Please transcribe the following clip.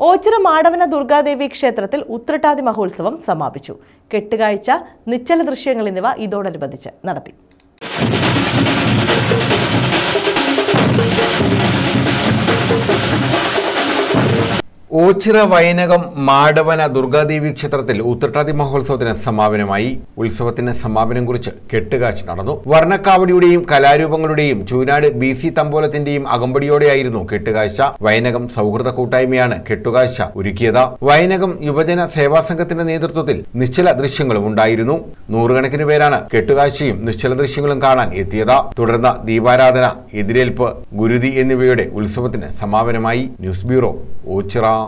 ഓച്ചിറ മാടവന ദുർഗാദേവി ക്ഷേത്രത്തിൽ ഉത്രട്ടാതി മഹോത്സവം സമാപിച്ചു കെട്ടുകാഴ്ച നിശ്ചല ദൃശ്യങ്ങൾ എന്നിവ ഇതോടനുബന്ധിച്ച് നടത്തി ഓച്ചിറ വയനകം മാടവന ദുർഗാദേവി ക്ഷേത്രത്തിൽ ഉത്രട്ടാതി മഹോത്സവത്തിന് സമാപനമായി ഉത്സവത്തിന് സമാപനം കുറിച്ച് കെട്ടുകാഴ്ച നടന്നു വർണ്ണക്കാവടിയുടെയും കലാരൂപങ്ങളുടെയും ചൂനാട് ബി സി തമ്പോലത്തിന്റെയും അകമ്പടിയോടെയായിരുന്നു കെട്ടുകാഴ്ച വയനകം സൗഹൃദ കൂട്ടായ്മയാണ് കെട്ടുകാഴ്ച ഒരുക്കിയത് വയനകം യുവജന സേവാ സംഘത്തിന്റെ നേതൃത്വത്തിൽ നിശ്ചല ദൃശ്യങ്ങളും ഉണ്ടായിരുന്നു നൂറുകണക്കിന് പേരാണ് കെട്ടുകാഴ്ചയും നിശ്ചല ദൃശ്യങ്ങളും കാണാൻ എത്തിയത് തുടർന്ന് ദീപാരാധന എതിരേൽപ്പ് ഗുരുതി എന്നിവയുടെ ഉത്സവത്തിന് സമാപനമായി ന്യൂസ് ബ്യൂറോ ഓച്ചിറ